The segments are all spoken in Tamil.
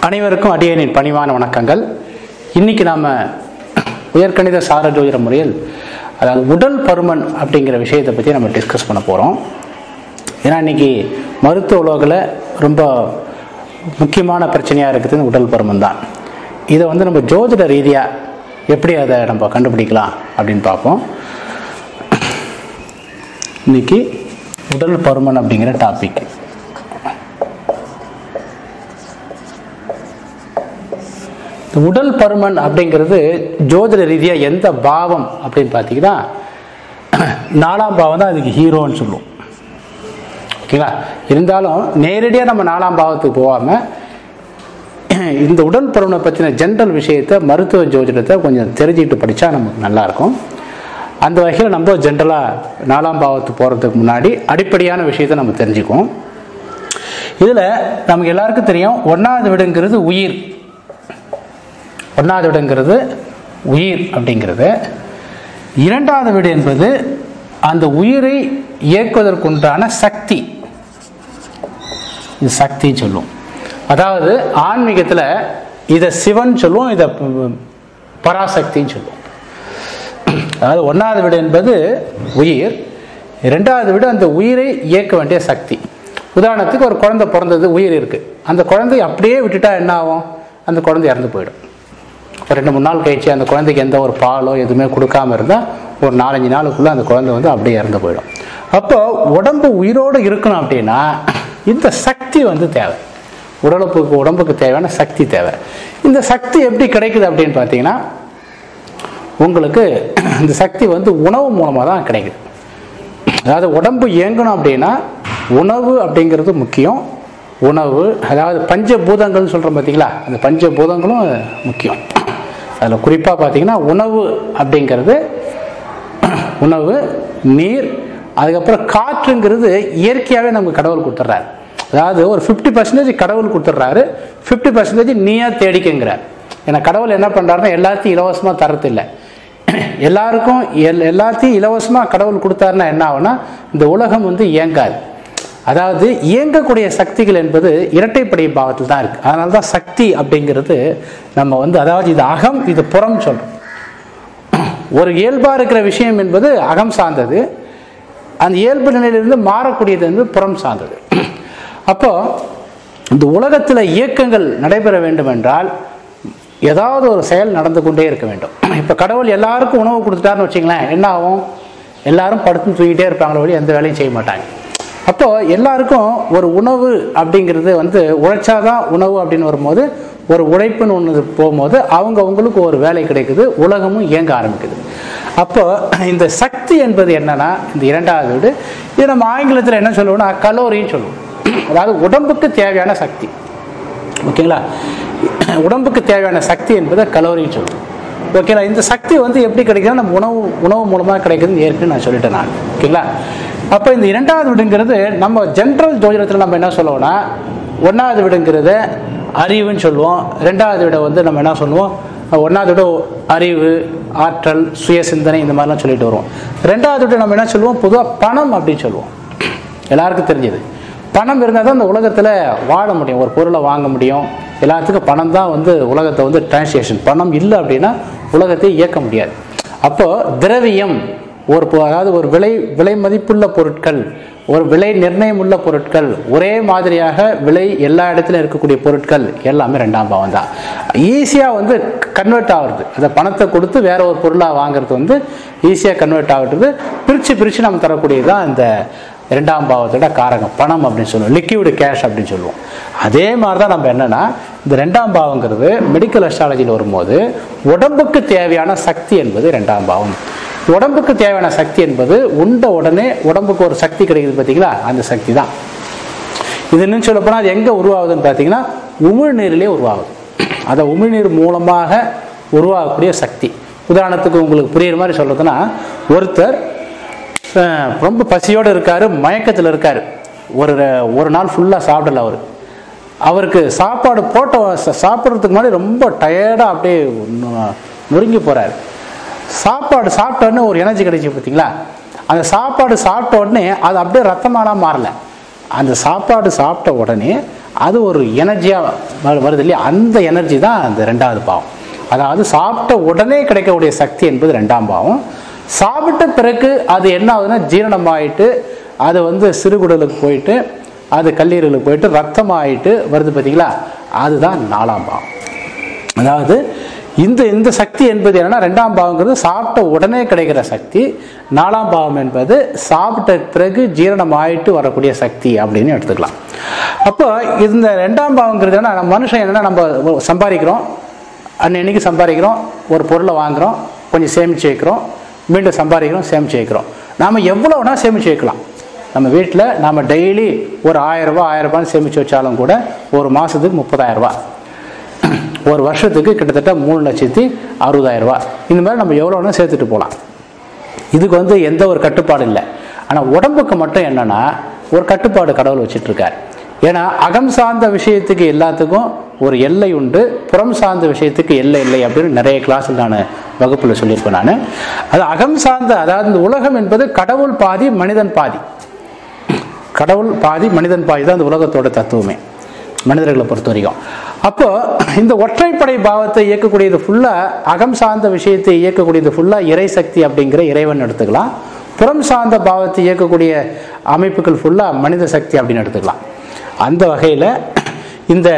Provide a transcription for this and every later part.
அனைவருக்கும் அடியனின் பணிவான வணக்கங்கள் இன்னைக்கு நாம உயர்கணித சார ஜோதிட முறையில் அதாவது உடல் பருமன் அப்படிங்கிற விஷயத்தை பற்றி நம்ம டிஸ்கஸ் பண்ண போகிறோம் ஏன்னா இன்னைக்கு மருத்துவ உலகில் ரொம்ப முக்கியமான பிரச்சனையாக இருக்குது இந்த உடல் பருமன் தான் இதை வந்து நம்ம ஜோதிட ரீதியாக எப்படி அதை நம்ம கண்டுபிடிக்கலாம் அப்படின்னு பார்ப்போம் இன்னைக்கு உடல் பருமன் அப்படிங்கிற டாபிக் இந்த உடல் பருமன் அப்படிங்கிறது ஜோதிட ரீதியாக எந்த பாவம் அப்படின்னு பார்த்தீங்கன்னா நாலாம் பாவம் தான் அதுக்கு ஹீரோன்னு சொல்லுவோம் ஓகேங்களா இருந்தாலும் நேரடியாக நம்ம நாலாம் பாவத்துக்கு போகாமல் இந்த உடல் பருமனை பற்றின ஜென்ரல் விஷயத்தை மருத்துவ ஜோதிடத்தை கொஞ்சம் தெரிஞ்சுக்கிட்டு படித்தா நமக்கு நல்லாயிருக்கும் அந்த வகையில் நம்ம ஜென்ரலாக நாலாம் பாவத்துக்கு போகிறதுக்கு முன்னாடி அடிப்படையான விஷயத்தை நம்ம தெரிஞ்சுக்குவோம் இதில் நமக்கு எல்லாருக்கும் தெரியும் ஒன்றாவது வீடுங்கிறது உயிர் ஒன்றாவது வீடுங்கிறது உயிர் அப்படிங்கிறது இரண்டாவது வீடு என்பது அந்த உயிரை இயக்குவதற்குண்டான சக்தி இது சக்தின்னு சொல்லுவோம் அதாவது ஆன்மீகத்தில் இதை சிவன் சொல்லுவோம் இதை பராசக்தின்னு சொல்லுவோம் அதாவது ஒன்றாவது வீடு என்பது உயிர் இரண்டாவது வீடு அந்த உயிரை இயக்க வேண்டிய சக்தி உதாரணத்துக்கு ஒரு குழந்தை பிறந்தது உயிர் இருக்குது அந்த குழந்தை அப்படியே விட்டுட்டா என்ன ஆகும் அந்த குழந்தை இறந்து போயிடும் ஒரு ரெண்டு மூணு நாள் கழிச்சு அந்த குழந்தைக்கு எந்த ஒரு பாலோ எதுவுமே கொடுக்காம இருந்தால் ஒரு நாலஞ்சு நாளுக்குள்ளே அந்த குழந்தை வந்து அப்படியே இறந்து போயிடும் அப்போ உடம்பு உயிரோடு இருக்கணும் அப்படின்னா இந்த சக்தி வந்து தேவை உடலுப்புக்கு உடம்புக்கு தேவையான சக்தி தேவை இந்த சக்தி எப்படி கிடைக்குது அப்படின்னு பார்த்தீங்கன்னா உங்களுக்கு இந்த சக்தி வந்து உணவு மூலமாக தான் கிடைக்குது அதாவது உடம்பு இயங்கணும் அப்படின்னா உணவு அப்படிங்கிறது முக்கியம் உணவு அதாவது பஞ்சபூதங்கள்னு சொல்கிறோம் பார்த்தீங்களா அந்த பஞ்சபூதங்களும் முக்கியம் அதில் குறிப்பாக பார்த்தீங்கன்னா உணவு அப்படிங்கிறது உணவு நீர் அதுக்கப்புறம் காற்றுங்கிறது இயற்கையாகவே நமக்கு கடவுள் கொடுத்துட்றாரு அதாவது ஒரு ஃபிஃப்டி பர்சன்டேஜ் கடவுள் கொடுத்துட்றாரு ஃபிஃப்டி பர்சன்டேஜ் நீயா தேடிக்கங்கிறார் ஏன்னா கடவுள் என்ன பண்ணுறாருன்னா எல்லாத்தையும் இலவசமாக தரத்தில்லை எல்லாருக்கும் எல் எல்லாத்தையும் இலவசமாக கடவுள் கொடுத்தாருன்னா என்ன ஆகும்னா இந்த உலகம் வந்து இயங்காது அதாவது இயங்கக்கூடிய சக்திகள் என்பது இரட்டைப்படை பாவத்தில் தான் இருக்குது அதனால தான் சக்தி அப்படிங்கிறது நம்ம வந்து அதாவது இது அகம் இது புறம் சொல்கிறோம் ஒரு இயல்பாக இருக்கிற விஷயம் என்பது அகம் சார்ந்தது அந்த இயல்பு நிலையிலிருந்து மாறக்கூடியது வந்து புறம் சார்ந்தது அப்போ இந்த உலகத்தில் இயக்கங்கள் நடைபெற வேண்டும் என்றால் ஏதாவது ஒரு செயல் நடந்து கொண்டே இருக்க வேண்டும் இப்போ கடவுள் எல்லாருக்கும் உணவு கொடுத்துட்டாருன்னு வச்சிங்களேன் என்ன ஆகும் எல்லாரும் படுத்து தூங்கிட்டே இருப்பாங்களோ வழி எந்த வேலையும் செய்ய மாட்டாங்க அப்போ எல்லாருக்கும் ஒரு உணவு அப்படிங்கிறது வந்து உழைச்சாதான் உணவு அப்படின்னு வரும்போது ஒரு உழைப்புன்னு ஒன்று போகும்போது அவங்க அவங்களுக்கு ஒரு வேலை கிடைக்குது உலகமும் இயங்க ஆரம்பிக்குது அப்போ இந்த சக்தி என்பது என்னன்னா இந்த இரண்டாவது வீடு இது நம்ம ஆங்கிலத்தில் என்ன சொல்லுவோம்னா கலோரின்னு சொல்லுவோம் அதாவது உடம்புக்கு தேவையான சக்தி ஓகேங்களா உடம்புக்கு தேவையான சக்தி என்பதை கலோரின்னு சொல்லுவோம் ஓகேங்களா இந்த சக்தி வந்து எப்படி கிடைக்குதுன்னா நம்ம உணவு உணவு மூலமாக கிடைக்குதுன்னு ஏற்கனவே நான் சொல்லிட்டேன் நான் ஓகேங்களா அப்போ இந்த இரண்டாவது வீடுங்கிறது நம்ம ஜென்ரல் ஜோதிடத்தில் நம்ம என்ன சொல்லுவோம்னா ஒன்றாவது வீடுங்கிறது அறிவுன்னு சொல்லுவோம் ரெண்டாவது வீடை வந்து நம்ம என்ன சொல்லுவோம் ஒன்றாவது விட அறிவு ஆற்றல் சுய சிந்தனை இந்த மாதிரிலாம் சொல்லிட்டு வருவோம் ரெண்டாவது விட நம்ம என்ன சொல்லுவோம் பொதுவாக பணம் அப்படின்னு சொல்லுவோம் எல்லாருக்கும் தெரிஞ்சது பணம் இருந்தால் தான் இந்த உலகத்தில் வாழ முடியும் ஒரு பொருளை வாங்க முடியும் எல்லாத்துக்கும் பணம் தான் வந்து உலகத்தை வந்து டிரான்ஸ்லேஷன் பணம் இல்லை அப்படின்னா உலகத்தை இயக்க முடியாது அப்போது திரவியம் ஒரு அதாவது ஒரு விலை விலை மதிப்புள்ள பொருட்கள் ஒரு விலை நிர்ணயம் உள்ள பொருட்கள் ஒரே மாதிரியாக விலை எல்லா இடத்துலையும் இருக்கக்கூடிய பொருட்கள் எல்லாமே ரெண்டாம் பாவம் தான் ஈஸியாக வந்து கன்வெர்ட் ஆகுறது அந்த பணத்தை கொடுத்து வேற ஒரு பொருளாக வாங்குறது வந்து ஈஸியாக கன்வெர்ட் ஆகுறது பிரித்து பிரித்து நம்ம தரக்கூடியது தான் இந்த இரண்டாம் பாவத்தோட காரகம் பணம் அப்படின்னு சொல்லுவோம் லிக்விடு கேஷ் அப்படின்னு சொல்லுவோம் அதே மாதிரி தான் நம்ம என்னன்னா இந்த ரெண்டாம் பாவங்கிறது மெடிக்கல் அஸ்ட்ராலஜியில் வரும்போது உடம்புக்கு தேவையான சக்தி என்பது ரெண்டாம் பாவம் உடம்புக்கு தேவையான சக்தி என்பது உண்ட உடனே உடம்புக்கு ஒரு சக்தி கிடைக்குது பார்த்தீங்களா அந்த சக்தி தான் இது என்னன்னு சொல்ல போனால் அது எங்கே உருவாகுதுன்னு பார்த்தீங்கன்னா உமிழ்நீரிலே உருவாகுது அதை உமிழ்நீர் மூலமாக உருவாகக்கூடிய சக்தி உதாரணத்துக்கு உங்களுக்கு புரியுற மாதிரி சொல்கிறதுனா ஒருத்தர் ரொம்ப பசியோடு இருக்கார் மயக்கத்தில் இருக்கார் ஒரு ஒரு நாள் ஃபுல்லாக சாப்பிடல அவர் அவருக்கு சாப்பாடு போட்ட சாப்பிட்றதுக்கு முன்னாடி ரொம்ப டயர்டாக அப்படியே நொறுங்கி போகிறார் சாப்பாடு சாப்பிட்ட உடனே ஒரு எனர்ஜி கிடைச்சி பார்த்தீங்களா அந்த சாப்பாடு சாப்பிட்ட உடனே அது அப்படியே ரத்தமாலாம் மாறல அந்த சாப்பாடு சாப்பிட்ட உடனே அது ஒரு எனர்ஜியாக வருது இல்லையா அந்த எனர்ஜி தான் அந்த ரெண்டாவது பாவம் அதாவது சாப்பிட்ட உடனே கிடைக்கக்கூடிய சக்தி என்பது ரெண்டாம் பாவம் சாப்பிட்ட பிறகு அது என்ன ஆகுதுன்னா ஜீரணமாயிட்டு அது வந்து சிறுகுடலுக்கு போயிட்டு அது கல்லீரலுக்கு போயிட்டு ரத்தமாயிட்டு வருது பார்த்தீங்களா அதுதான் நாலாம் பாவம் அதாவது இந்த இந்த சக்தி என்பது என்னன்னா ரெண்டாம் பாவங்கிறது சாப்பிட்ட உடனே கிடைக்கிற சக்தி நாலாம் பாவம் என்பது சாப்பிட்ட பிறகு ஜீரணம் ஆயிட்டு வரக்கூடிய சக்தி அப்படின்னு எடுத்துக்கலாம் அப்போ இந்த ரெண்டாம் பாவங்கிறது என்ன நம்ம மனுஷன் என்னன்னா நம்ம சம்பாதிக்கிறோம் அன்னைக்கு சம்பாதிக்கிறோம் ஒரு பொருளை வாங்குறோம் கொஞ்சம் சேமிச்சு வைக்கிறோம் மீண்டும் சம்பாதிக்கிறோம் சேமிச்சு வைக்கிறோம் நாம் எவ்வளோனா சேமிச்சு வைக்கலாம் நம்ம வீட்டில் நம்ம டெய்லி ஒரு ஆயிரம் ரூபாய் ஆயிரம் ரூபான்னு சேமிச்சு வச்சாலும் கூட ஒரு மாதத்துக்கு முப்பதாயிரம் ரூபாய் ஒரு வருஷத்துக்கு கிட்டத்தட்ட மூணு லட்சத்தி அறுபதாயிரம் ரூபாய் இந்த மாதிரி நம்ம எவ்வளோ வேணால் சேர்த்துட்டு போகலாம் இதுக்கு வந்து எந்த ஒரு கட்டுப்பாடு இல்லை ஆனால் உடம்புக்கு மட்டும் என்னன்னா ஒரு கட்டுப்பாடு கடவுள் வச்சிட்டு இருக்கார் ஏன்னா அகம் சார்ந்த விஷயத்துக்கு எல்லாத்துக்கும் ஒரு எல்லை உண்டு புறம் சார்ந்த விஷயத்துக்கு எல்லை இல்லை அப்படின்னு நிறைய கிளாஸில் நான் வகுப்பில் சொல்லியிருப்பேன் நான் அது அகம் சார்ந்த அதாவது இந்த உலகம் என்பது கடவுள் பாதி மனிதன் பாதி கடவுள் பாதி மனிதன் பாதி தான் இந்த உலகத்தோட தத்துவமே மனிதர்களை பொறுத்த வரைக்கும் அப்போ இந்த ஒற்றைப்படை பாவத்தை இயக்கக்கூடியது ஃபுல்லா அகம் சார்ந்த விஷயத்தை இயக்கக்கூடியது ஃபுல்லா இறை சக்தி அப்படிங்கிற இறைவன் எடுத்துக்கலாம் புறம் சார்ந்த பாவத்தை இயக்கக்கூடிய அமைப்புகள் ஃபுல்லா மனித சக்தி அப்படின்னு எடுத்துக்கலாம் அந்த வகையில் இந்த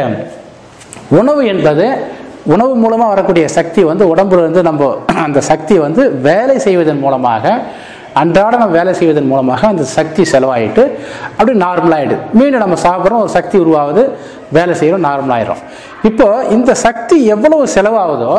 உணவு என்பது உணவு மூலமாக வரக்கூடிய சக்தி வந்து உடம்புல இருந்து நம்ம அந்த சக்தி வந்து வேலை செய்வதன் மூலமாக அன்றாட நம்ம வேலை செய்வதன் மூலமாக அந்த சக்தி செலவாயிட்டு அப்படி நார்மலாகிடுது மீண்டும் நம்ம சாப்பிட்றோம் ஒரு சக்தி உருவாகுது வேலை செய்கிறோம் நார்மலாயிடும் இப்போ இந்த சக்தி எவ்வளவு செலவாகுதோ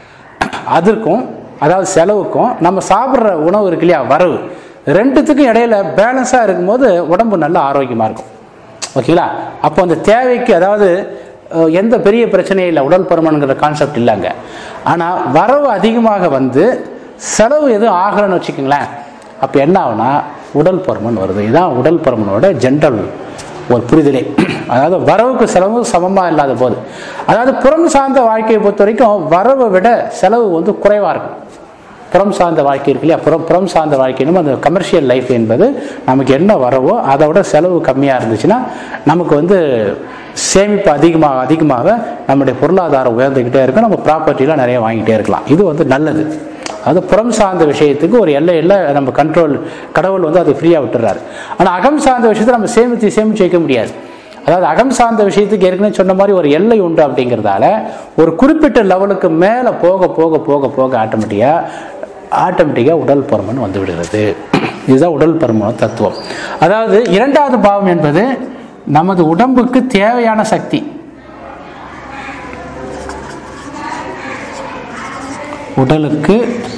அதற்கும் அதாவது செலவுக்கும் நம்ம சாப்பிட்ற உணவு இருக்கு இல்லையா வரவு ரெண்டுத்துக்கும் இடையில பேலன்ஸாக இருக்கும்போது உடம்பு நல்ல ஆரோக்கியமாக இருக்கும் ஓகேங்களா அப்போ அந்த தேவைக்கு அதாவது அஹ், எந்த பெரிய பிரச்சனையும் இல்லை உடல் பருமன்கிற கான்செப்ட் இல்லைங்க ஆனால் வரவு அதிகமாக வந்து செலவு எதுவும் ஆகலைன்னு வச்சுக்கோங்களேன் அப்போ என்ன ஆகுனா உடல் பருமன் வருது இதுதான் உடல் பருமனோட ஜென்ரல் ஒரு புரிதலே அதாவது வரவுக்கு செலவு சமமாக இல்லாத போது அதாவது புறம் சார்ந்த வாழ்க்கையை பொறுத்த வரைக்கும் வரவை விட செலவு வந்து குறைவாக இருக்கும் புறம் சார்ந்த வாழ்க்கை இருக்கு இல்லையா புறம் புறம் சார்ந்த வாழ்க்கையிலும் அந்த கமர்ஷியல் லைஃப் என்பது நமக்கு என்ன வரவோ அதை விட செலவு கம்மியாக இருந்துச்சுன்னா நமக்கு வந்து சேமிப்பு அதிகமாக அதிகமாக நம்முடைய பொருளாதாரம் உயர்ந்துக்கிட்டே இருக்கும் நம்ம ப்ராப்பர்ட்டிலாம் நிறைய வாங்கிட்டே இருக்கலாம் இது வந்து நல்லது அது புறம் சார்ந்த விஷயத்துக்கு ஒரு எல்லையில் நம்ம கண்ட்ரோல் கடவுள் வந்து அதை ஃப்ரீயாக விட்டுறாரு ஆனால் அகம் சார்ந்த விஷயத்தை நம்ம சேமித்து சேமித்து வைக்க முடியாது அதாவது அகம் சார்ந்த விஷயத்துக்கு ஏற்கனவே சொன்ன மாதிரி ஒரு எல்லை உண்டு அப்படிங்கிறதால ஒரு குறிப்பிட்ட லெவலுக்கு மேலே போக போக போக போக ஆட்டோமேட்டிக்காக ஆட்டோமேட்டிக்காக உடல் பருமன் வந்து விடுகிறது இதுதான் உடல் பருமன் தத்துவம் அதாவது இரண்டாவது பாவம் என்பது நமது உடம்புக்கு தேவையான சக்தி உடலுக்கு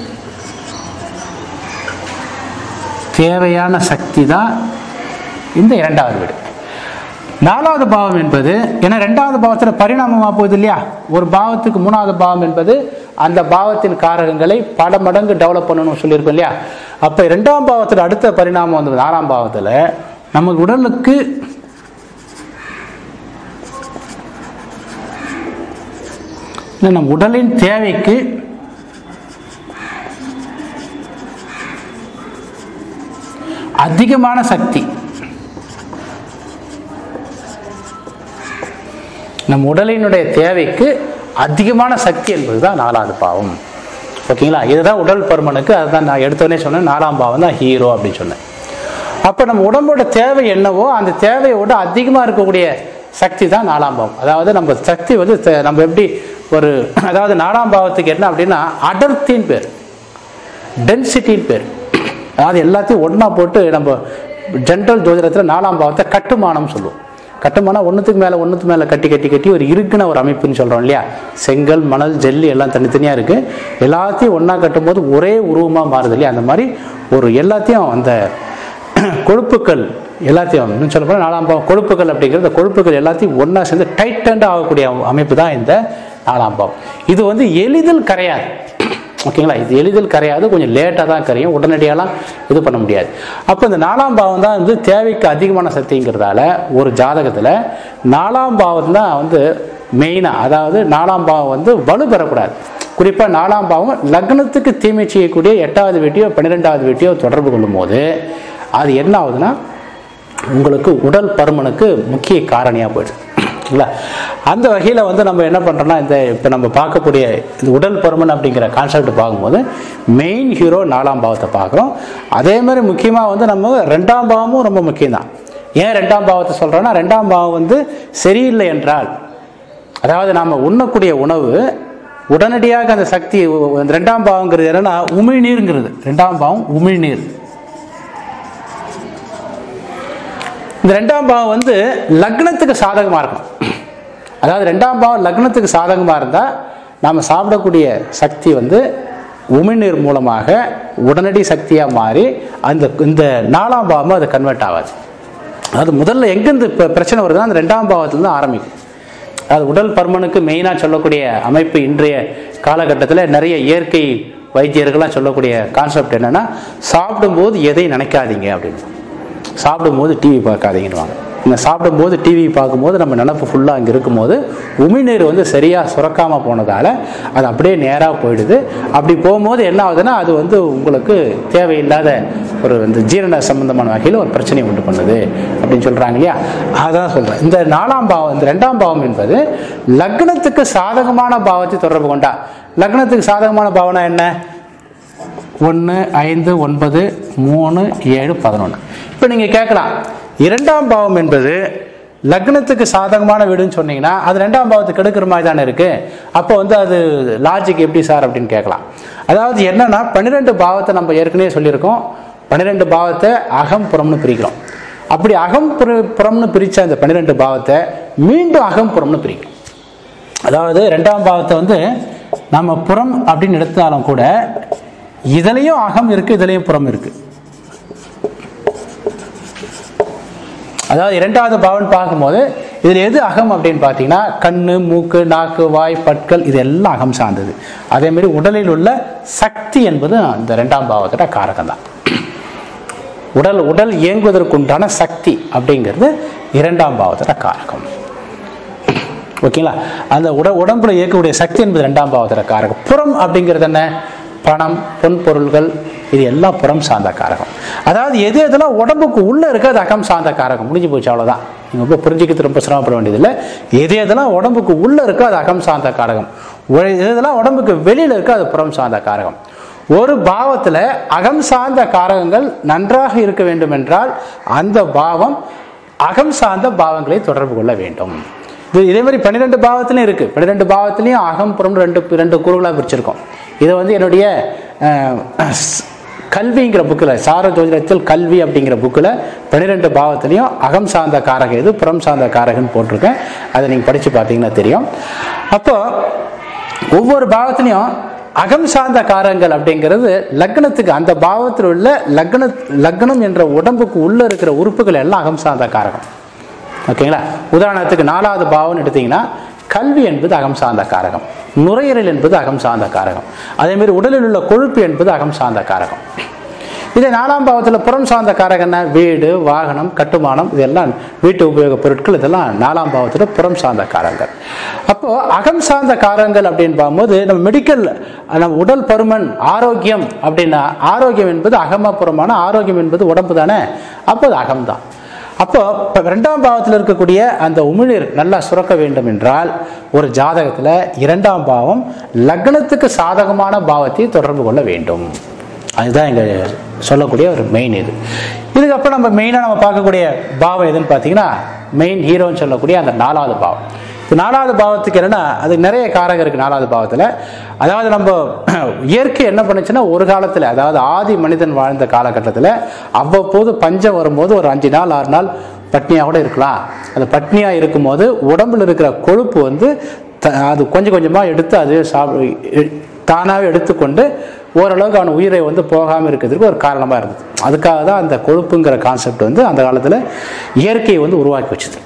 தேவையான சக்தி தான் இந்த இரண்டாவது வீடு நாலாவது பாவம் என்பது ஏன்னா ரெண்டாவது பாவத்தில் பரிணாமமாக போகுது இல்லையா ஒரு பாவத்துக்கு மூணாவது பாவம் என்பது அந்த பாவத்தின் காரகங்களை பல மடங்கு டெவலப் பண்ணணும்னு சொல்லியிருக்கோம் இல்லையா அப்போ ரெண்டாம் பாவத்தில் அடுத்த பரிணாமம் வந்து நாலாம் பாவத்தில் நமக்கு உடலுக்கு இல்லை, நம் உடலின் தேவைக்கு அதிகமான சக்தி நம் உடலினுடைய தேவைக்கு அதிகமான சக்தி என்பது தான் நாலாவது பாவம் ஓகேங்களா இதுதான் உடல் பருமனுக்கு அதுதான் நான் எடுத்தோடனே சொன்னேன் நாலாம் பாவம் தான் ஹீரோ அப்படின்னு சொன்னேன் அப்போ நம்ம உடம்போட தேவை என்னவோ அந்த தேவையோட அதிகமாக இருக்கக்கூடிய சக்தி தான் நாலாம் பாவம் அதாவது நம்ம சக்தி வந்து தே- நம்ம எப்படி ஒரு அதாவது நாலாம் பாவத்துக்கு என்ன அப்படின்னா அடர்த்தின்னு பேர் டென்சிட்டின்னு பேர் அதாவது எல்லாத்தையும் ஒன்றா போட்டு நம்ம ஜென்ரல் ஜோதிடத்தில் நாலாம் பாவத்தை கட்டுமானம் சொல்லுவோம் கட்டுமானம் ஒன்றுத்துக்கு மேலே ஒன்றுக்கு மேலே கட்டி கட்டி கட்டி ஒரு இருக்குன ஒரு அமைப்புன்னு சொல்கிறோம் இல்லையா செங்கல் மணல் ஜல்லி எல்லாம் தனித்தனியாக இருக்குது எல்லாத்தையும் ஒன்றா கட்டும்போது ஒரே உருவமாக மாறுது இல்லையா அந்த மாதிரி ஒரு எல்லாத்தையும் அந்த கொழுப்புக்கள் எல்லாத்தையும் இன்னும் சொல்ல போனால் நாலாம் பாவம் கொழுப்புகள் அப்படிங்கிறது இந்த கொழுப்புகள் எல்லாத்தையும் ஒன்றா சேர்ந்து டைட்டண்டாக ஆகக்கூடிய அமைப்பு தான் இந்த நாலாம் பாவம் இது வந்து எளிதில் கரையாது ஓகேங்களா இது எளிதில் கரையாது கொஞ்சம் லேட்டாக தான் கரையும் உடனடியாலாம் இது பண்ண முடியாது அப்போ இந்த நாலாம் பாவம் தான் வந்து தேவைக்கு அதிகமான சக்திங்கிறதால ஒரு ஜாதகத்தில் நாலாம் பாவம் தான் வந்து மெயினாக அதாவது நாலாம் பாவம் வந்து வலு பெறக்கூடாது குறிப்பாக நாலாம் பாவம் லக்னத்துக்கு தீமை செய்யக்கூடிய எட்டாவது வீட்டையோ பன்னிரெண்டாவது வீட்டையோ தொடர்பு கொள்ளும் போது அது என்ன ஆகுதுன்னா உங்களுக்கு உடல் பருமனுக்கு முக்கிய காரணியாக போயிடுது இல்லை அந்த வகையில் வந்து நம்ம என்ன பண்ணுறோம்னா இந்த இப்போ நம்ம பார்க்கக்கூடிய இந்த உடல் பருமன் அப்படிங்கிற கான்செப்ட் பார்க்கும்போது மெயின் ஹீரோ நாலாம் பாவத்தை பார்க்குறோம் அதே மாதிரி முக்கியமாக வந்து நம்ம ரெண்டாம் பாவமும் ரொம்ப முக்கியம்தான் ஏன் ரெண்டாம் பாவத்தை சொல்கிறோன்னா ரெண்டாம் பாவம் வந்து சரியில்லை என்றால் அதாவது நாம் உண்ணக்கூடிய உணவு உடனடியாக அந்த சக்தி அந்த ரெண்டாம் பாவங்கிறது என்னன்னா உமிழ்நீருங்கிறது ரெண்டாம் பாவம் உமிழ்நீர் இந்த ரெண்டாம் பாவம் வந்து லக்னத்துக்கு சாதகமாக இருக்கும் அதாவது ரெண்டாம் பாவம் லக்னத்துக்கு சாதகமாக இருந்தால் நாம் சாப்பிடக்கூடிய சக்தி வந்து உமிழ்நீர் மூலமாக உடனடி சக்தியாக மாறி அந்த இந்த நாலாம் பாவமும் அது கன்வெர்ட் ஆகாது அது முதல்ல எங்கேருந்து இப்போ பிரச்சனை வருதுன்னா அந்த ரெண்டாம் பாவத்துலேருந்து ஆரம்பிக்கும் அது உடல் பருமனுக்கு மெயினாக சொல்லக்கூடிய அமைப்பு இன்றைய காலகட்டத்தில் நிறைய இயற்கை வைத்தியர்கள்லாம் சொல்லக்கூடிய கான்செப்ட் என்னென்னா சாப்பிடும்போது எதை நினைக்காதீங்க அப்படின்னு சாப்பிடும்போது டிவி பார்க்காதீங்கன்னுவாங்க இந்த சாப்பிடும்போது டிவி பார்க்கும்போது நம்ம நினப்பு ஃபுல்லாக அங்கே இருக்கும்போது உமிழ்நீர் வந்து சரியாக சுரக்காமல் போனதால் அது அப்படியே நேராக போயிடுது அப்படி போகும்போது என்ன ஆகுதுன்னா அது வந்து உங்களுக்கு தேவையில்லாத ஒரு இந்த ஜீரண சம்பந்தமான வகையில் ஒரு பிரச்சனையை உண்டு பண்ணுது அப்படின்னு சொல்கிறாங்க இல்லையா அதான் சொல்கிறேன் இந்த நாலாம் பாவம் இந்த ரெண்டாம் பாவம் என்பது லக்னத்துக்கு சாதகமான பாவத்தை தொடர்பு கொண்டா லக்னத்துக்கு சாதகமான பாவனா என்ன ஒன்று ஐந்து ஒன்பது மூணு ஏழு பதினொன்று இப்போ நீங்கள் கேட்கலாம் இரண்டாம் பாவம் என்பது லக்னத்துக்கு சாதகமான வீடுன்னு சொன்னீங்கன்னா அது ரெண்டாம் பாவத்துக்கு கெடுக்கிற மாதிரி தானே இருக்கு அப்போ வந்து அது லாஜிக் எப்படி சார் அப்படின்னு கேட்கலாம் அதாவது என்னன்னா பன்னிரெண்டு பாவத்தை நம்ம ஏற்கனவே சொல்லியிருக்கோம் பன்னிரெண்டு பாவத்தை அகம் புறம்னு பிரிக்கிறோம் அப்படி அகம் புற- புறம்னு பிரித்த அந்த பன்னிரெண்டு பாவத்தை மீண்டும் அகம் புறம்னு பிரிக்கிறோம் அதாவது ரெண்டாம் பாவத்தை வந்து நம்ம புறம் அப்படின்னு எடுத்தாலும் கூட இதுலயும் அகம் இருக்கு இதுலயும் புறம் இருக்கு அதாவது இரண்டாவது பாவன் பார்க்கும்போது இதில் எது அகம் அப்படின்னு பார்த்தீங்கன்னா கண்ணு மூக்கு நாக்கு வாய் பற்கள் இது எல்லாம் அகம் சார்ந்தது அதே மாதிரி உடலில் உள்ள சக்தி என்பது அந்த ரெண்டாம் பாவத்தோட காரகம் தான் உடல் உடல் இயங்குவதற்குண்டான சக்தி அப்படிங்கிறது இரண்டாம் பாவத்தோட காரகம் ஓகேங்களா அந்த உட உடம்புல இயக்கக்கூடிய சக்தி என்பது ரெண்டாம் பாவத்தோட காரகம் புறம் அப்படிங்கிறது என்ன பணம் பொன் பொருள்கள் இது எல்லாம் புறம் சார்ந்த காரகம் அதாவது எது எதெல்லாம் உடம்புக்கு உள்ள இருக்கு அது அகம் சார்ந்த காரகம் முடிஞ்சு போச்சு அவ்வளவுதான் நீங்க ரொம்ப புரிஞ்சுக்கிறது ரொம்ப சிரமப்பட வேண்டியதில்லை எது எதெல்லாம் உடம்புக்கு உள்ள இருக்கோ அது அகம் சார்ந்த காரகம் உ- எது எதெல்லாம் உடம்புக்கு வெளியில இருக்கோ அது புறம் சார்ந்த காரகம் ஒரு பாவத்துல அகம் சார்ந்த காரகங்கள் நன்றாக இருக்க வேண்டும் என்றால் அந்த பாவம் அகம் சார்ந்த பாவங்களை தொடர்பு கொள்ள வேண்டும் இது இதே மாதிரி பன்னிரெண்டு பாவத்திலையும் இருக்கு பன்னிரெண்டு பாவத்திலையும் அகம் புறம் ரெண்டு ரெண்டு கூறுகளாக பிரிச்சிருக்கோம் இதை வந்து என்னுடைய அஹ், ஸ்- கல்விங்கிற புக்கில் சார ஜோதிடத்தில் கல்வி அப்படிங்கிற புக்கில் பன்னிரெண்டு பாவத்திலையும் அகம் சார்ந்த காரகம் எது புறம் சார்ந்த காரகன்னு போட்டிருக்கேன் அதை நீங்கள் படித்து பார்த்தீங்கன்னா தெரியும் அப்போ ஒவ்வொரு பாவத்திலையும் அகம் சார்ந்த காரங்கள் அப்படிங்கிறது லக்னத்துக்கு அந்த பாவத்தில் உள்ள லக்ன லக்னம் என்ற உடம்புக்கு உள்ள இருக்கிற உறுப்புகள் எல்லாம் அகம் சார்ந்த காரகம் ஓகேங்களா உதாரணத்துக்கு நாலாவது பாவம்னு எடுத்தீங்கன்னா கல்வி என்பது அகம் சார்ந்த காரகம் நுரையீரல் என்பது அகம் சார்ந்த காரகம் அதே மாதிரி உடலில் உள்ள கொழுப்பு என்பது அகம் சார்ந்த காரகம் இதே நாலாம் பாவத்தில் புறம் சார்ந்த காரகம்னா வீடு வாகனம் கட்டுமானம் இதெல்லாம் வீட்டு உபயோகப் பொருட்கள் இதெல்லாம் நாலாம் பாவத்தில் புறம் சார்ந்த காரங்கள் அப்போ அகம் சார்ந்த காரங்கள் அப்படின்னு பார்க்கும்போது நம்ம மெடிக்கல் நம்ம உடல் பருமன் ஆரோக்கியம் அப்படின்னா ஆரோக்கியம் என்பது அகமப்புறமான ஆரோக்கியம் என்பது உடம்பு தானே அப்போ அது அகம்தான் அப்போ இப்ப ரெண்டாம் பாவத்தில் இருக்கக்கூடிய அந்த உமிழ்நீர் நல்லா சுரக்க வேண்டும் என்றால் ஒரு ஜாதகத்தில் இரண்டாம் பாவம் லக்னத்துக்கு சாதகமான பாவத்தை தொடர்பு கொள்ள வேண்டும் அதுதான் இங்க சொல்லக்கூடிய ஒரு மெயின் இது இதுக்கப்புறம் நம்ம மெயினாக நம்ம பார்க்கக்கூடிய பாவம் எதுன்னு பார்த்தீங்கன்னா மெயின் ஹீரோன்னு சொல்லக்கூடிய அந்த நாலாவது பாவம் இந்த நாலாவது பாவத்துக்கு என்னன்னா அது நிறைய காரகம் இருக்கு நாலாவது பாவத்தில் அதாவது நம்ம இயற்கை என்ன பண்ணுச்சுன்னா ஒரு காலத்தில் அதாவது ஆதி மனிதன் வாழ்ந்த காலகட்டத்தில் அவ்வப்போது பஞ்சம் வரும்போது ஒரு அஞ்சு நாள் ஆறு நாள் பட்னியாக கூட இருக்கலாம் அந்த பட்னியாக இருக்கும்போது உடம்புல இருக்கிற கொழுப்பு வந்து த- அது கொஞ்சம் கொஞ்சமாக எடுத்து அது சாப்பிட தானாகவே எடுத்துக்கொண்டு ஓரளவுக்கு அவன் உயிரை வந்து போகாமல் இருக்கிறதுக்கு ஒரு காரணமாக இருந்தது அதுக்காக தான் அந்த கொழுப்புங்கிற கான்செப்ட் வந்து அந்த காலத்தில் இயற்கையை வந்து உருவாக்கி வச்சுது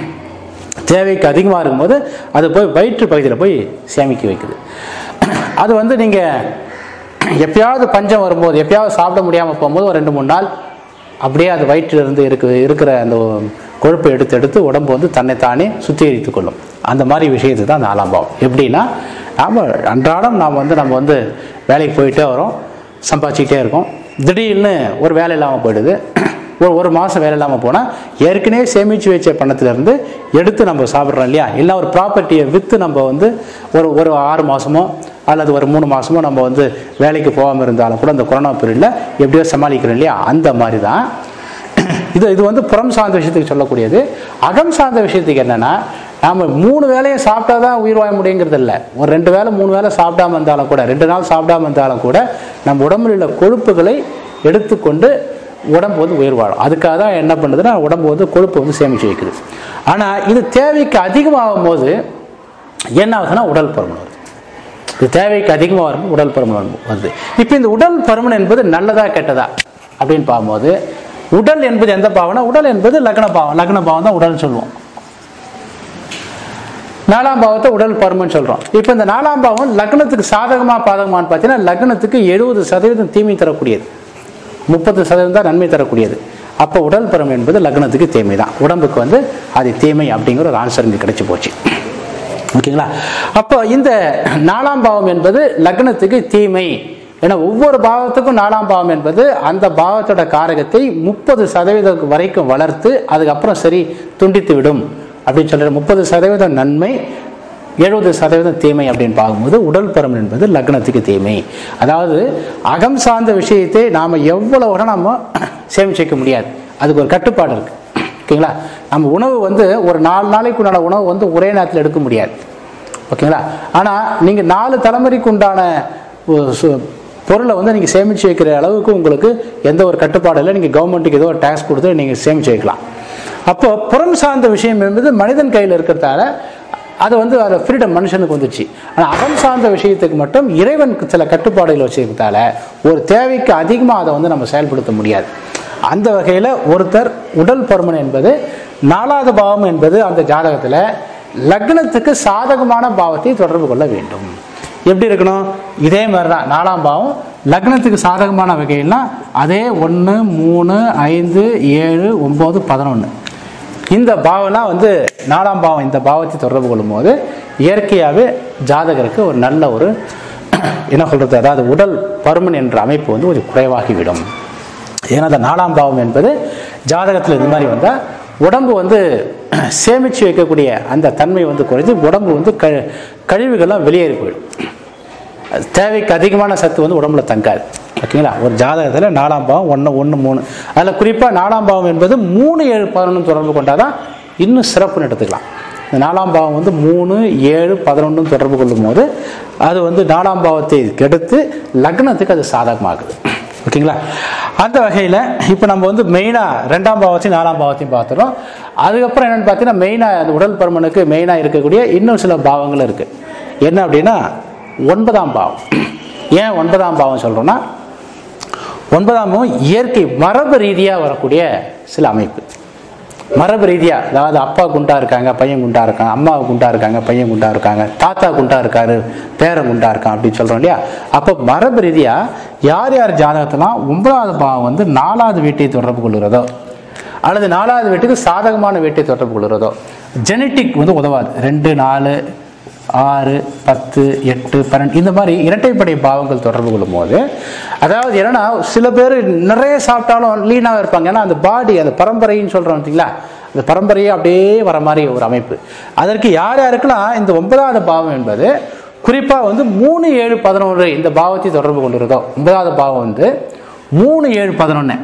தேவைக்கு அதிகமாக இருக்கும்போது அது போய் வயிற்று பகுதியில் போய் சேமிக்க வைக்குது அது வந்து நீங்கள் எப்பயாவது பஞ்சம் வரும்போது எப்பயாவது சாப்பிட முடியாமல் போகும்போது ஒரு ரெண்டு மூணு நாள் அப்படியே அது வயிற்றிலிருந்து இருக்கு இருக்கிற அந்த கொழுப்பை எடுத்து எடுத்து உடம்பு வந்து தன்னை தானே சுத்திகரித்துக் கொள்ளும் அந்த மாதிரி விஷயத்து தான் நாலாம் பாவம் எப்படின்னா நாம் அன்றாடம் நாம் வந்து நம்ம வந்து வேலைக்கு போயிட்டே வரோம் சம்பாதிச்சிக்கிட்டே இருக்கோம் திடீர்னு ஒரு வேலை இல்லாமல் போயிடுது ஒரு ஒரு மாதம் வேலை இல்லாமல் போனால் ஏற்கனவே சேமித்து வச்ச பணத்திலேருந்து எடுத்து நம்ம சாப்பிட்றோம் இல்லையா இல்லை ஒரு ப்ராப்பர்ட்டியை விற்று நம்ம வந்து ஒரு ஒரு ஆறு மாதமோ அல்லது ஒரு மூணு மாதமோ நம்ம வந்து வேலைக்கு போகாமல் இருந்தாலும் கூட இந்த கொரோனா பீரியடில் எப்படியோ சமாளிக்கிறோம் இல்லையா அந்த மாதிரி தான் இது இது வந்து புறம் சார்ந்த விஷயத்துக்கு சொல்லக்கூடியது அகம் சார்ந்த விஷயத்துக்கு என்னன்னா நாம மூணு வேலையை சாப்பிட்டா தான் உயிர் வாழ முடியுங்கிறது இல்லை ஒரு ரெண்டு வேளை மூணு வேளை சாப்பிடாம இருந்தாலும் கூட ரெண்டு நாள் சாப்பிடாம இருந்தாலும் கூட நம்ம உடம்புல உள்ள கொழுப்புகளை எடுத்துக்கொண்டு உடம்பு வந்து உயிர் வாழும் அதுக்காக தான் என்ன பண்ணுதுன்னா உடம்பு வந்து கொழுப்பு வந்து சேமிச்சு வைக்குது ஆனால் இது தேவைக்கு அதிகமாகும் போது என்ன ஆகுதுன்னா உடல் பருமன் வருது இது தேவைக்கு அதிகமாக வரும்போது உடல் பருமன் வருது இப்போ இந்த உடல் பருமன் என்பது நல்லதா கெட்டதா அப்படின்னு பார்க்கும்போது உடல் என்பது எந்த பாவம்னா உடல் என்பது லக்ன பாவம் லக்ன பாவம் தான் உடல் சொல்லுவோம் நாலாம் பாவத்தை உடல் பருமன் சொல்றோம் இப்போ இந்த நாலாம் பாவம் லக்னத்துக்கு சாதகமா பாதகமான்னு பார்த்தீங்கன்னா லக்னத்துக்கு எழுபது சதவீதம் தீமை தரக்கூடியது முப்பது சதவீதம் தான் நன்மை தரக்கூடியது அப்போ உடல் பருமன் என்பது லக்னத்துக்கு தீமை தான் உடம்புக்கு வந்து அது தீமை அப்படிங்கிற ஒரு ஆன்சர் இங்கே கிடைச்சு போச்சு ஓகேங்களா அப்போ இந்த நாலாம் பாவம் என்பது லக்னத்துக்கு தீமை ஏன்னா ஒவ்வொரு பாவத்துக்கும் நாலாம் பாவம் என்பது அந்த பாவத்தோட காரகத்தை முப்பது சதவீதம் வரைக்கும் வளர்த்து அதுக்கப்புறம் சரி துண்டித்து விடும் அப்படின்னு சொல்ற முப்பது சதவீதம் நன்மை எழுபது சதவீதம் தீமை அப்படின்னு பார்க்கும்போது உடல் பருமன் என்பது லக்னத்துக்கு தீமை அதாவது அகம் சார்ந்த விஷயத்தை நாம் எவ்வளோ விட நம்ம சேமிச்சு வைக்க முடியாது அதுக்கு ஒரு கட்டுப்பாடு இருக்கு ஓகேங்களா நம்ம உணவு வந்து ஒரு நாலு நாளைக்கு உண்டான உணவு வந்து ஒரே நேரத்தில் எடுக்க முடியாது ஓகேங்களா ஆனால் நீங்கள் நாலு தலைமுறைக்கு உண்டான ஒ- சு- பொருளை வந்து நீங்கள் சேமித்து வைக்கிற அளவுக்கு உங்களுக்கு எந்த ஒரு கட்டுப்பாடும் இல்லை நீங்கள் கவர்மெண்ட்டுக்கு ஏதோ ஒரு டேக்ஸ் கொடுத்து நீங்கள் சேமித்து வைக்கலாம் அப்போ புறம் சார்ந்த விஷயம் என்பது மனிதன் கையில் இருக்கிறதால அது வந்து அதில் ஃப்ரீடம் மனுஷனுக்கு வந்துச்சு ஆனால் அகம் சார்ந்த விஷயத்துக்கு மட்டும் இறைவனுக்கு சில கட்டுப்பாடுகள் வச்சிருக்கிறதால ஒரு தேவைக்கு அதிகமாக அதை வந்து நம்ம செயல்படுத்த முடியாது அந்த வகையில் ஒருத்தர் உடல் பருமன் என்பது நாலாவது பாவம் என்பது அந்த ஜாதகத்தில் லக்னத்துக்கு சாதகமான பாவத்தை தொடர்பு கொள்ள வேண்டும் எப்படி இருக்கணும் இதே மாதிரி தான் நாலாம் பாவம் லக்னத்துக்கு சாதகமான வகையில்னா அதே ஒன்று மூணு ஐந்து ஏழு ஒம்பது பதினொன்று இந்த பாவம்லாம் வந்து நாலாம் பாவம் இந்த பாவத்தை தொடர்பு கொள்ளும்போது இயற்கையாகவே ஜாதகருக்கு ஒரு நல்ல ஒரு என்ன சொல்றது அதாவது உடல் பருமன் என்ற அமைப்பு வந்து கொஞ்சம் குறைவாகிவிடும் ஏன்னா அந்த நாலாம் பாவம் என்பது ஜாதகத்தில் இது மாதிரி வந்தால் உடம்பு வந்து சேமித்து வைக்கக்கூடிய அந்த தன்மை வந்து குறைஞ்சு உடம்பு வந்து க கழிவுகள்லாம் வெளியேறி போயிடும் அது தேவைக்கு அதிகமான சத்து வந்து உடம்புல தங்காது ஓகேங்களா ஒரு ஜாதகத்தில் நாலாம் பாவம் ஒன்று ஒன்று மூணு அதில் குறிப்பாக நாலாம் பாவம் என்பது மூணு ஏழு பதினொன்று தொடர்பு கொண்டாதான் இன்னும் சிறப்புன்னு எடுத்துக்கலாம் இந்த நாலாம் பாவம் வந்து மூணு ஏழு பதினொன்று தொடர்பு கொள்ளும் போது அது வந்து நாலாம் பாவத்தை கெடுத்து லக்னத்துக்கு அது சாதகமாகுது ஓகேங்களா அந்த வகையில் இப்போ நம்ம வந்து மெயினாக ரெண்டாம் பாவத்தையும் நாலாம் பாவத்தையும் பார்த்துறோம் அதுக்கப்புறம் என்னென்னு பார்த்தீங்கன்னா மெயினாக அந்த உடல் பருமனுக்கு மெயினாக இருக்கக்கூடிய இன்னும் சில பாவங்கள் இருக்குது என்ன அப்படின்னா ஒன்பதாம் பாவம் ஏன் ஒன்பதாம் பாவம் சொல்கிறோன்னா ஒன்பதாம் பாவம் இயற்கை மரபு ரீதியாக வரக்கூடிய சில அமைப்பு மரபு ரீதியாக அதாவது அப்பா குண்டா இருக்காங்க பையன் குண்டா இருக்காங்க அம்மா குண்டா இருக்காங்க பையன் குண்டா இருக்காங்க தாத்தா குண்டா இருக்காரு பேரன் குண்டா இருக்கான் அப்படின்னு சொல்கிறோம் இல்லையா அப்போ மரபு ரீதியாக யார் யார் ஜாதகத்தெல்லாம் ஒன்பதாவது பாவம் வந்து நாலாவது வீட்டை தொடர்பு கொள்கிறதோ அல்லது நாலாவது வீட்டுக்கு சாதகமான வீட்டை தொடர்பு கொள்கிறதோ ஜெனட்டிக் வந்து உதவாது ரெண்டு நாலு ஆறு பத்து எட்டு பன்னெண்டு இந்த மாதிரி இரட்டைப்படை பாவங்கள் தொடர்பு கொள்ளும்போது அதாவது என்னன்னா சில பேர் நிறைய சாப்பிட்டாலும் லீனாக இருப்பாங்க ஏன்னா அந்த பாடி அந்த பரம்பரைன்னு சொல்கிறோம் பார்த்தீங்களா அந்த பரம்பரையே அப்படியே வர மாதிரி ஒரு அமைப்பு அதற்கு யார் யாருக்கெல்லாம் இந்த ஒன்பதாவது பாவம் என்பது குறிப்பாக வந்து மூணு ஏழு பதினொன்று இந்த பாவத்தை தொடர்பு கொள்கிறதோ ஒன்பதாவது பாவம் வந்து மூணு ஏழு பதினொன்று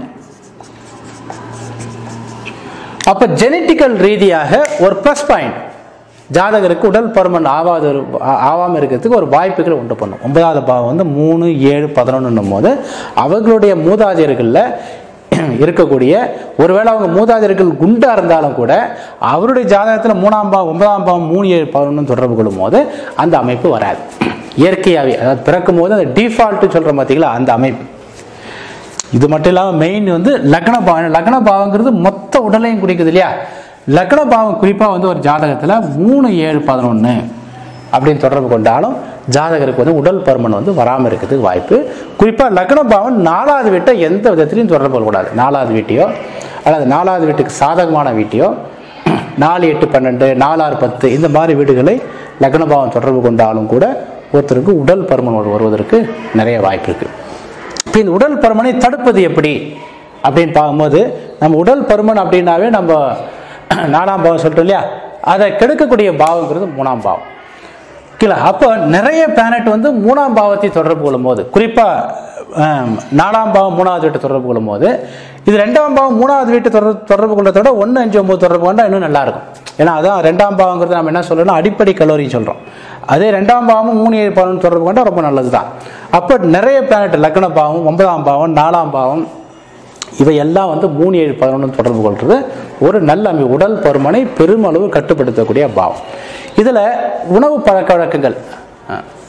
அப்போ ஜெனட்டிக்கல் ரீதியாக ஒரு ப்ளஸ் பாயிண்ட் ஜாதகருக்கு உடல் பருமன் ஆகாத ஆகாமல் இருக்கிறதுக்கு ஒரு வாய்ப்புகளை உண்டு பண்ணும் ஒன்பதாவது பாவம் வந்து மூணு ஏழு பதினொன்றுன்னும் போது அவர்களுடைய மூதாதையர்களில் இருக்கக்கூடிய ஒருவேளை அவங்க மூதாதையர்கள் குண்டா இருந்தாலும் கூட அவருடைய ஜாதகத்தில் மூணாம் பாவம் ஒன்பதாம் பாவம் மூணு ஏழு பதினொன்று தொடர்பு கொள்ளும் போது அந்த அமைப்பு வராது இயற்கையாகவே அதாவது பிறக்கும் போது அந்த டிஃபால்ட்டு சொல்கிற பார்த்தீங்களா அந்த அமைப்பு இது மட்டும் இல்லாமல் மெயின் வந்து லக்ன பாவம் லக்ன பாவங்கிறது மொத்த உடலையும் குறிக்குது இல்லையா லக்ன பாவம் குறிப்பாக வந்து ஒரு ஜாதகத்தில் மூணு ஏழு பதினொன்று அப்படின்னு தொடர்பு கொண்டாலும் ஜாதகருக்கு வந்து உடல் பருமன் வந்து வராமல் இருக்கிறதுக்கு வாய்ப்பு குறிப்பாக லக்ன பாவம் நாலாவது வீட்டை எந்த விதத்திலையும் தொடர்பு கொள்ளக்கூடாது நாலாவது வீட்டையோ அல்லது நாலாவது வீட்டுக்கு சாதகமான வீட்டையோ நாலு எட்டு பன்னெண்டு நாலாறு பத்து இந்த மாதிரி வீடுகளை லக்ன பாவம் தொடர்பு கொண்டாலும் கூட ஒருத்தருக்கு உடல் பருமன் வருவதற்கு நிறைய வாய்ப்பு இருக்குது இப்போ இந்த உடல் பருமனை தடுப்பது எப்படி அப்படின்னு பார்க்கும்போது நம்ம உடல் பருமன் அப்படின்னாவே நம்ம நாலாம் பாவம் சொல்லிட்டோம் இல்லையா அதை கெடுக்கக்கூடிய பாவங்கிறது மூணாம் பாவம் ஓகேங்களா அப்போ நிறைய பிளானட் வந்து மூணாம் பாவத்தை தொடர்பு கொள்ளும்போது குறிப்பாக நாலாம் பாவம் மூணாவது வீட்டை தொடர்பு கொள்ளும்போது இது ரெண்டாம் பாவம் மூணாவது வீட்டை தொடர்பு தொடர்பு கொள்றதை விட ஒன்று அஞ்சு ஒம்பது தொடர்பு கொண்டா இன்னும் நல்லா இருக்கும் ஏன்னா அதான் ரெண்டாம் பாவங்கிறது நம்ம என்ன சொல்றோம்னா அடிப்படை கலோரி சொல்கிறோம் அதே ரெண்டாம் பாவமும் மூணு ஏழு பாவம் தொடர்பு கொண்டா ரொம்ப நல்லது தான் அப்போ நிறைய பிளானட் லக்ன பாவம் ஒன்பதாம் பாவம் நாலாம் பாவம் இவையெல்லாம் வந்து மூணு ஏழு பதினொன்று தொடர்பு கொள்வது ஒரு நல்ல அமை உடல் பருமனை பெருமளவு கட்டுப்படுத்தக்கூடிய பாவம் இதில் உணவு பழக்க வழக்கங்கள் அஹ்,